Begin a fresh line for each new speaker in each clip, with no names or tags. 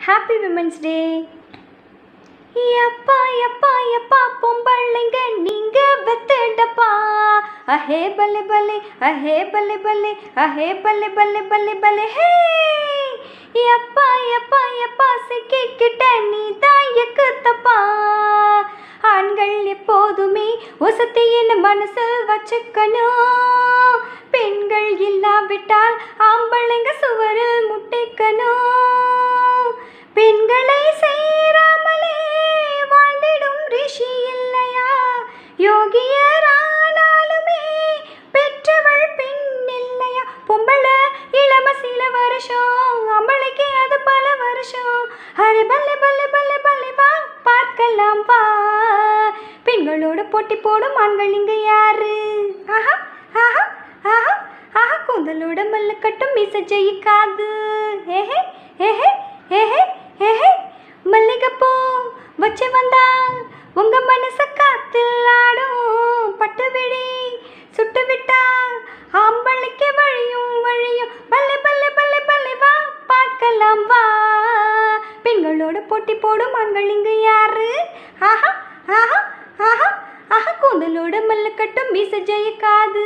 Happy women's day எப்பா எப்பா எப்பா பொம்பளைங்க நீங்க வெத்துடப்பா அஹே பல்லே பல்லே அஹே பல்லே பல்லே அஹே பல்லே பல்லே பல்லே பல்லே ஹே எப்பா எப்பா எப்பா சிக்கிக்கிட்ட நீ தான் எக்குத்தப்பா ஆண்கள் எப்போதுமே ஒசத்தியின் மனசில் வச்சுக்கணும் பெண்கள் இல்லாவிட்டால் ஆம்பளைங்க சுவரில் முட்டிக்கணும் பெண்களை சேராமலே வாழ்ந்திடும் ரிஷி இல்லையா யோகியரானாலுமே பெற்றவள் பெண் இல்லையா பொம்பளை இளம சில வருஷம் அம்பளைக்கு அது பல வருஷம் அரே பல்லே பல்லே பல்லே பல்லே வா பார்க்கலாம் வா பெண்களோட போட்டி போடும் ஆண்கள் இங்க யாரு ஆஹா ஆஹா ஆஹா ஆஹா கூந்தலோட மல்ல கட்டும் மீச ஜெயிக்காது ஏஹே ஏஹே ஏஹே ஏஹே மல்லிகைப்பூ வச்சு வந்தா உங்க மனச காத்தில் ஆடும் பட்டு விழி சுட்டு விட்டா ஆம்பளைக்கு வழியும் வழியும் பல்லே பல்லே பல்லே பல்லே வா பார்க்கலாம் வா பெண்களோட போட்டி போடும் ஆண்கள் இங்கு யாரு ஆஹா ஆஹா ஆஹா ஆஹா கூந்தலோட மல்ல கட்டும் மீச ஜெயிக்காது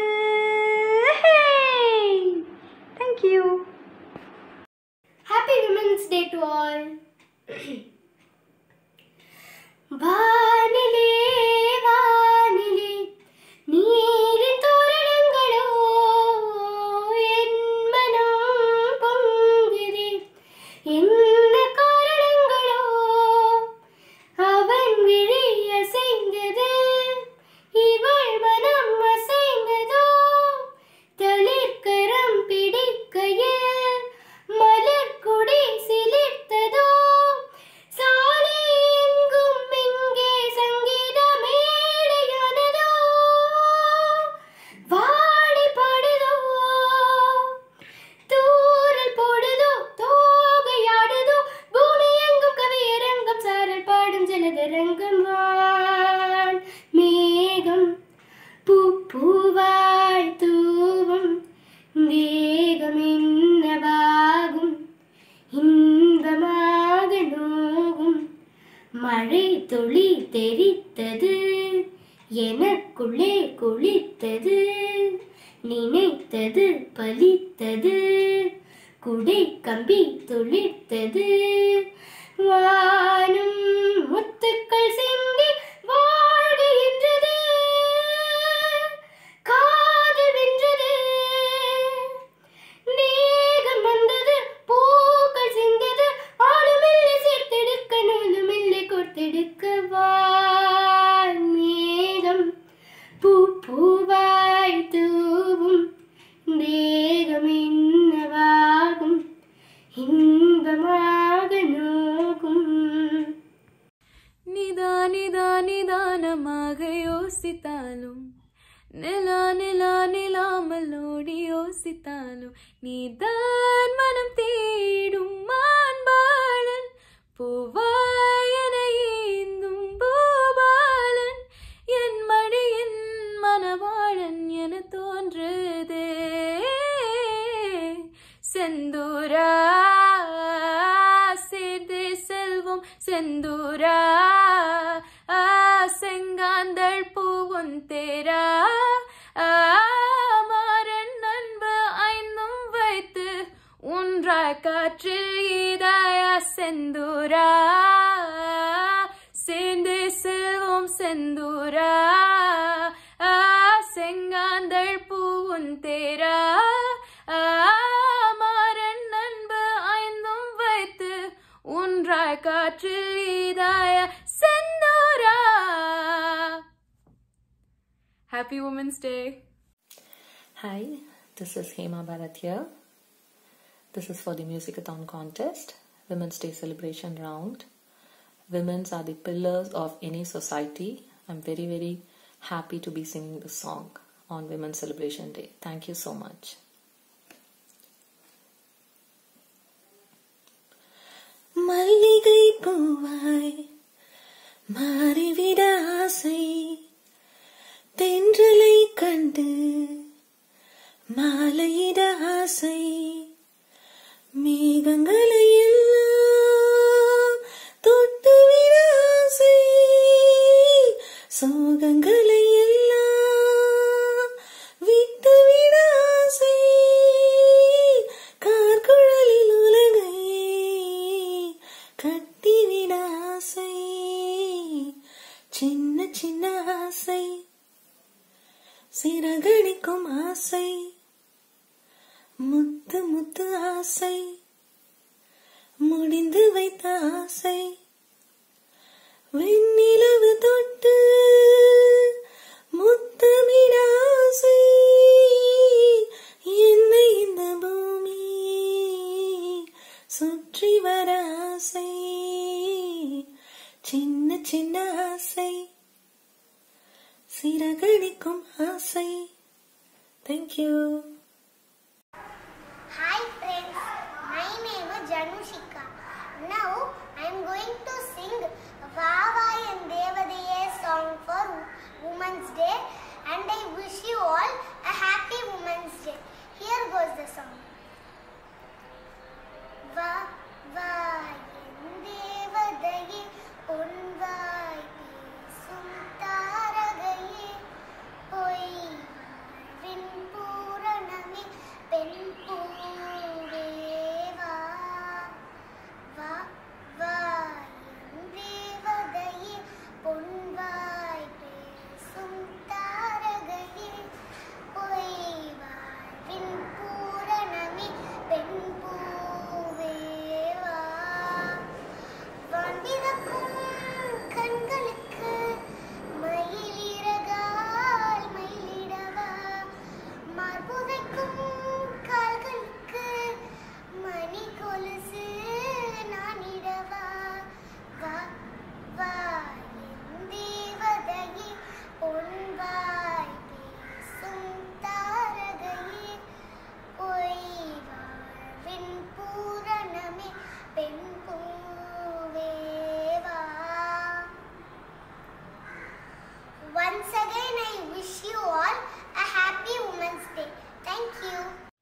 thank you
Happy Women's Day to all. வானிலே வானிலே நீரின் தோரணங்களோ என் மனம் பொங்குதே என்ன காரணங்களோ அவன் விழி அசைந்தது இவள் மனம் அசைந்ததோ தளிர்கரம் பிடிக்கையில் மலர் கொடி சிலிர்த்ததோ சாலை எங்கும் இங்கே சங்கீத மேடையானதோ வாடி பாடுதோ தூரல் போடுதோ தோகையாடுதோ பூமி எங்கும் கவியரங்கம் சாரல் பாடும் ஜலதரங்கம் வான் மேகம் பூ பூவாய் தூவும் தேகம் என்னவாகும் இன்பமாக நோகும் மழை துளி தெரித்தது எனக்குள்ளே குளித்தது நினைத்தது பலித்தது குடை கம்பி துளிர்த்தது வானும் முத்துக்கள் சிந்தி வாழ்கின்றது காதல் வென்றது மேகம் வந்தது பூக்கள் சிந்தது ஆளுமில்லை சேர்த்தெடுக்க நூலுமில்லை கொடுத்தெடுக்க வான் மேகம் பூ பூவாய் தூவும் தேகம் என்னவாகும் இன்பமாக நோகும்
நிதா நிதா நிதானமாக யோசித்தாலும் நிலா நிலா நிலாமல் ஓடி யோசித்தாலும் நீதான் மனம் தேடும் மான்பாளன் பூவாய் என ஏந்தும் பூபாலன் என் மடியின் மனவாளன் என தோன்றுதே செந்தூரா சேர்ந்து செல்வம் செந்தூரா ஆ, செங்காந்தள் பூவும் தேரா ஆ, மாறன் அன்பு ஐந்தும் வைத்து ஒன்றாய் காற்றில் ஈதாயா செந்தூரா சேர்ந்து செல்வம் செந்தூரா ஆ, செங்காந்தள் பூவும் தேரா ஆ, மாறன் அன்பு ஐந்தும் வைத்து ஒன்றாய் காற்றில் ஈதாய செந்தூரா happy women's day
Hi, this is Hema Bharat here. This is for the Musicathon contest, Women's Day celebration round. Women's are the pillars of any society. I'm very, very happy to be singing this song on Women's Celebration Day. Thank you so much. மல்லிகை பூவாய் மாறிவிட ஆசை தென்றலை கண்டு மாலையிட ஆசை மேகங்களை எல்லாம் சிறகடிக்கும் ஆசை முத்து முத்து ஆசை முடிந்து வைத்த ஆசை வெண்ணிலவு தொட்டு முத்தமிட ஆசை என்னை இந்த பூமி சுற்றி வர ஆசை சின்ன சின்ன ஆசை சிறகடிக்கும் ஆசை thank you
Hi friends, my name is Janushika. Now I am going to sing Vava and Devadaye song for Women's Day and I wish you all a happy Women's Day. Here goes the song. வா வா என் தேவதையே பொன்வாய் பேசும் தாரகையே பொய் வாழ்வின் பூரணமே பெண் பூவே வா வா வா என் தேவதையே பொன்வாய் பேசும் தாரகையே பொய் வாழ்வின் பூரணமே பெண் பூவே வா வந்திருக்கும் கண்களுக்கு மயிலிறகால் மயிலிடவா மார்புதைக்கும் கால்களுக்கு மணி கொலுசு நானிடவா வா வா என் தேவதையே பொன்வாய் பேசும் தாரகையே பொய் வாழ்வின் பூரணமே பெண் பூவே வா Once again, I wish you all a happy Women's Day. Thank you.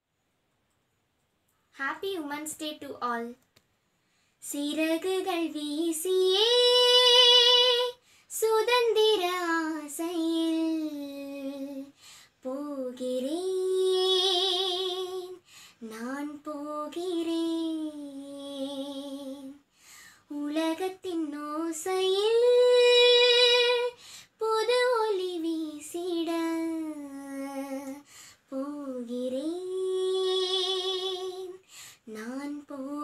Happy women's day to all சிறகுகள் வீசியே சுதந்திர ஆசையில் போகிறேன் நான் போகிறேன் உலகத்தின் ஓசையில் புது ஒளி வீசிட போகிறேன் நான்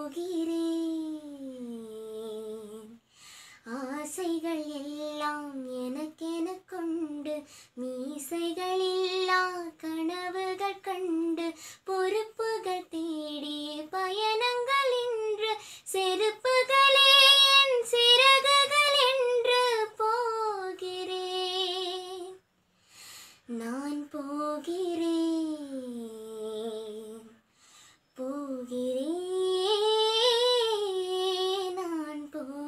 போகிறேன் ஆசைகள் எல்லாம் எனக்கென கொண்டு மீசைகள் இல்லா கனவுகள் கண்டு பொறுப்புகள் தேடிய பயணங்கள் இன்று செருப்புகளே என் சிறகுகள் என்று போகிறேன் நான் போகிறேன் போகிறேன் நான்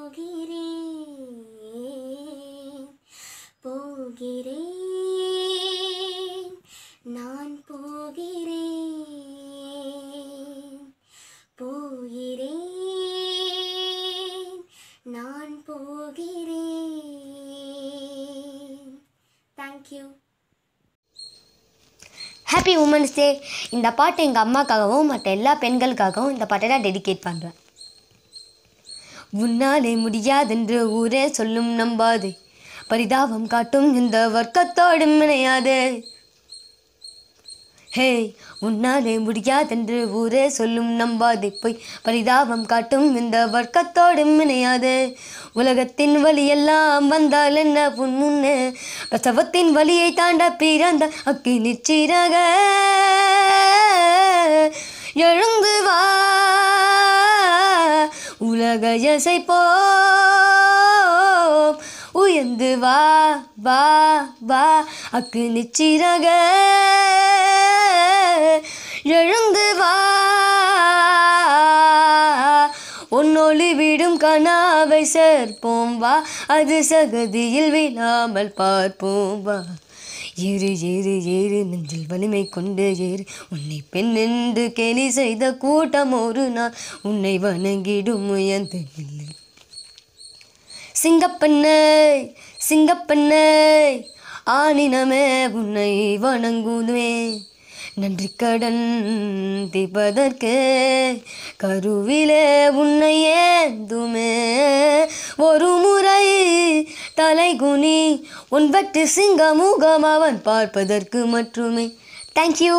போகிறேன் போகிறேன் நான் போகிறேன் போகிறேன் நான் போகிறேன் தேங்க்யூ
ஹாப்பி உமன்ஸ் டே இந்த பாட்டை எங்கள் அம்மாக்காகவும் மற்ற எல்லா பெண்களுக்காகவும் இந்த பாட்டை நான் டெடிகேட் பண்ணுறேன் உன்னாலே முடியாதென்று ஊரே சொல்லும் நம்பாதே பரிதாபம் காட்டும் இந்த வர்க்கத்தோடு இணையாதே ஹே உன்னாலே முடியாதென்று ஊரே சொல்லும் நம்பாதே பொய் பரிதாபம் காட்டும் இந்த வர்க்கத்தோடு இணையாதே உலகத்தின் வழியெல்லாம் வந்தால் என்ன புன் முன்னே பிரசவத்தின் வழியை தாண்ட பிறந்த அக்கி நிச்சிறக எழுந்து வா உலக எசை போம் உயர்ந்து வா வா வா அக்கு நிச்சிறக எழுந்து வா உன்னொளி விடும் கனாவை சேர்ப்போம் வா அது சகதியில் விழாமல் பார்ப்போம் வா ஏறு ஏறு ஏறு நெஞ்சில் வலிமை கொண்டு ஏறு உன்னை பெண் என்று கேலி செய்த கூட்டம் ஒரு நாள் உன்னை வணங்கிடும் முயந்தில்லை சிங்கப்பெண்ணை சிங்கப்பெண்ணை ஆனினமே உன்னை வணங்குவே நன்றி கடன் தீபதற்கு கருவிலே உன்னை ஏந்துமே ஒரு முறை தலைகுனி உன் வெட்டு சிங்க முகம் அவன் பார்ப்பதற்கு மட்டுமே thank you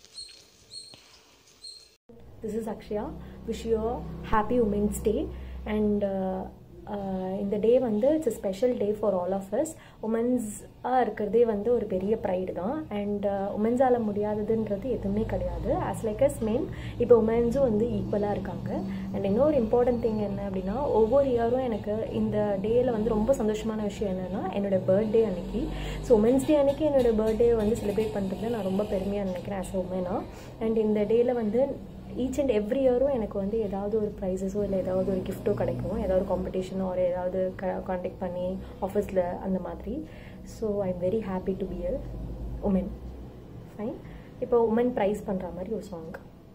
This is Akshaya. Wish you a happy Women's Day. And uh, uh, இந்த டே வந்து it's a special day for all of us உமன்ஸாக இருக்கிறதே வந்து ஒரு பெரிய ப்ரைடு தான் அண்ட் உமன்ஸால் முடியாததுன்றது எதுவுமே கிடையாது ஆஸ் லைக் அஸ் மென் இப்போ உமன்ஸும் வந்து ஈக்குவலாக இருக்காங்க அண்ட் இன்னொரு இம்பார்ட்டன்ட் திங் என்ன அப்படின்னா ஒவ்வொரு இயரும் எனக்கு இந்த டேயில் வந்து ரொம்ப சந்தோஷமான விஷயம் என்னென்னா என்னோட பர்த்டே அன்னைக்கு ஸோ உமன்ஸ் டே அன்னைக்கு என்னோட பர்த்டே வந்து செலிப்ரேட் பண்ணுறதுல நான் ரொம்ப பெருமையாக நினைக்கிறேன் ஆஸ் உமனாக அண்ட் இந்த டேயில் வந்து ஈச் அண்ட் எவ்ரி இயரும் எனக்கு வந்து ஏதாவது ஒரு ப்ரைஸஸோ இல்லை ஏதாவது ஒரு கிஃப்ட்டோ கிடைக்கும் ஏதாவது காம்படிஷனோ ஒரு ஏதாவது க காண்டாக்ட் பண்ணி ஆஃபீஸில் அந்த மாதிரி so I am very happy to be a woman fine இப்போ உமன் ப்ரைஸ் பண்ணுற மாதிரி ஒரு சாங்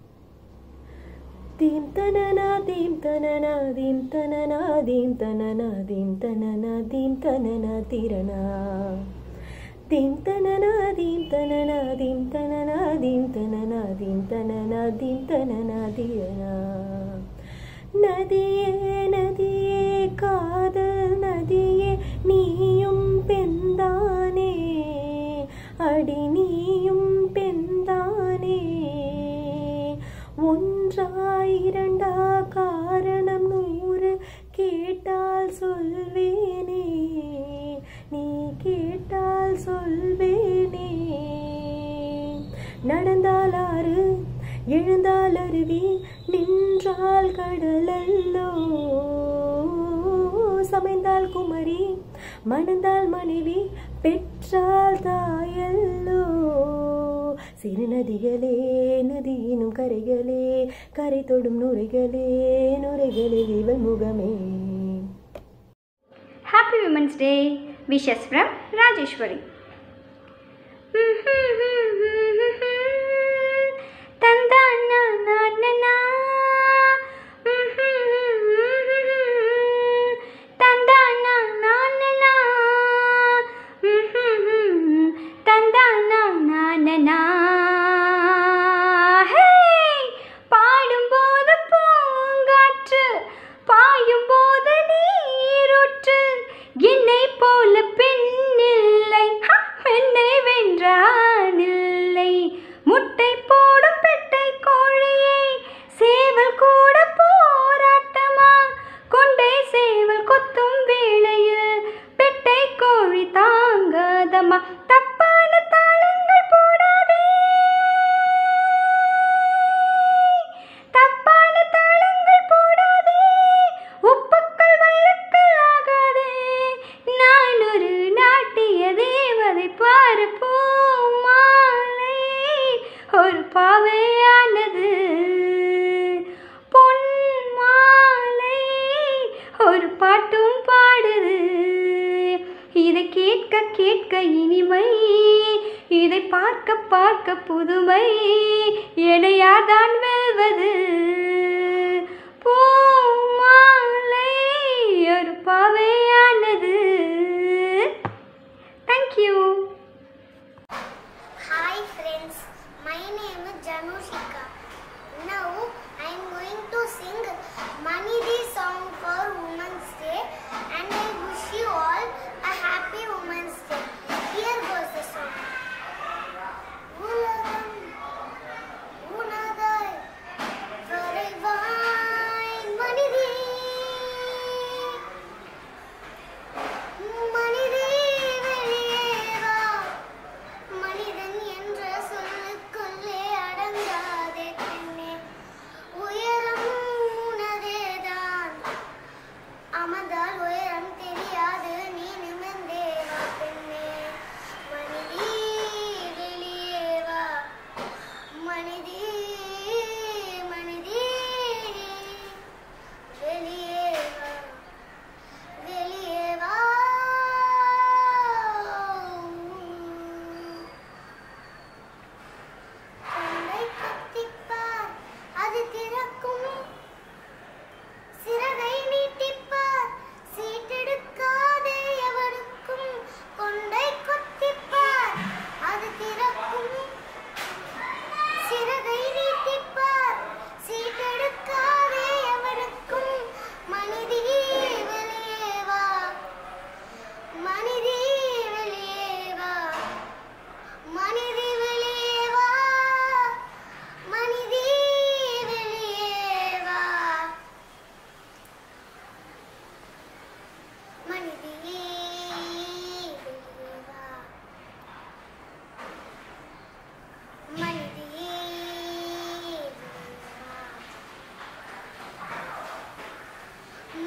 தீம் தனனா தீம் தனனா தீம் தனனா தீம் தனனா தீம் தனனா தீம் தனனா தீரனா தீம் தனனா தீம் தனனா தீம் தனனா தீம் தனனா தீம் தனனா தீம் தனனா தீரனா நதியே நதியே காதல் நதியே நீயும் பெண்தானே அடி நீயும் பெண்தானே ஒன்றா இரண்டா காரணம் நூறு கேட்டால் சொல்வேனே நீ கேட்டால் சொல்வேனே நடந்தால் ஆறு எழுந்தால் அருவி நின்றால் கடலல்லோ சமைந்தால் குமரி மணந்தால் மனைவி பெற்றால் தாயல்லோ சிறு நதிகளே நதியினும் கரைகளே கரை தொடும் நுரைகளே நுரைகளில் இவள் முகமே
Happy Women's Day. Wishes from Rajeshwari. தந்தானா நானனா. தந்தானா நானனா. தந்தானா நானனா. Hey! பாடும்போது பூங்காற்று பாயும்போது நீரூற்று என்னை போல பெண்ணில்லை ஹ! என்னை வென்றானில்லை முட்டை போடும் பெட்டை கோழியை சேவல் கூட போராட்டமா கொண்டை சேவல் கொத்தும் வேளையில் பெட்டை கோழி தாங்காதம்மா தப்பான தாளங்கள் போடாதே தப்பான தாளங்கள் போடாதே உப்புக்கள் வைரக்கல் ஆகாதே நான் ஒரு நாட்டிய தேவதை பாரு பூமாலை ஒரு பாவையானது பொன் மாலை ஒரு பாட்டும் பாடுது இதை கேட்க கேட்க இனிமை இதை பார்க்க பார்க்க புதுமை எனையாதான் வெல்வது பூமாலை ஒரு பாவையானது thank you
Hi friends, my name is Janushika. Now I am going to sing Money Day song for Women's Day and I wish you all a happy Women's Day. Here goes the song. உலகம் உனதாய் வரை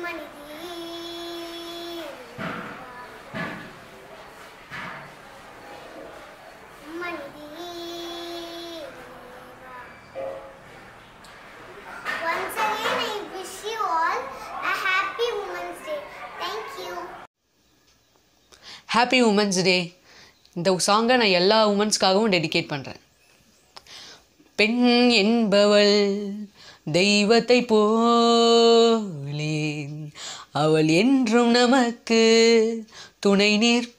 அம்மனிதி அம்மனிதி Once again, I wish you all a happy Women's Day. Thank you.
Happy women's day இந்த சாங்கை நான் எல்லா உமன்ஸ்க்காகவும் dedicate பண்ணுறேன் பெண் என்பவள் தெய்வத்தை போலே அவள் என்றும் நமக்கு துணை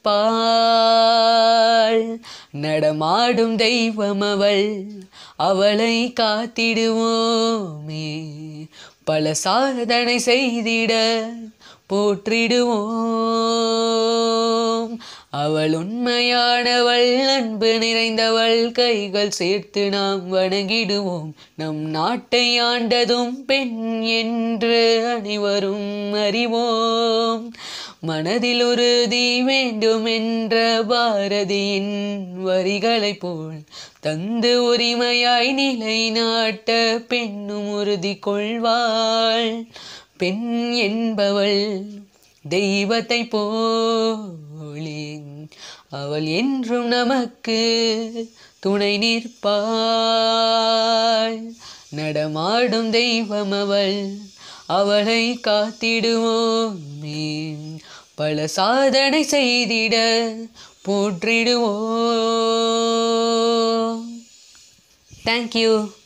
நிற்பாள் நடமாடும் தெய்வம் அவள் அவளை காத்திடுவோமே பல சாதனை செய்திட போற்றிடுவோம் அவள் உண்மையானவள் அன்பு நிறைந்தவள் கைகள் சேர்த்து நாம் வணங்கிடுவோம் நம் நாட்டை ஆண்டதும் பெண் என்று அனைவரும் அறிவோம் மனதில் உறுதி வேண்டும் என்ற பாரதியின் வரிகளைப் போல் தந்து உரிமையாய் நிலைநாட்ட பெண்ணும் உறுதி கொள்வாள் பெண் என்பவள் தெய்வத்தை போலே அவள் என்றும் நமக்கு துணை நிற்பாள் நடமாடும் தெய்வம் அவள் அவளை காத்திடுவோமே பல சாதனை செய்திட போற்றிடுவோம் தேங்க்யூ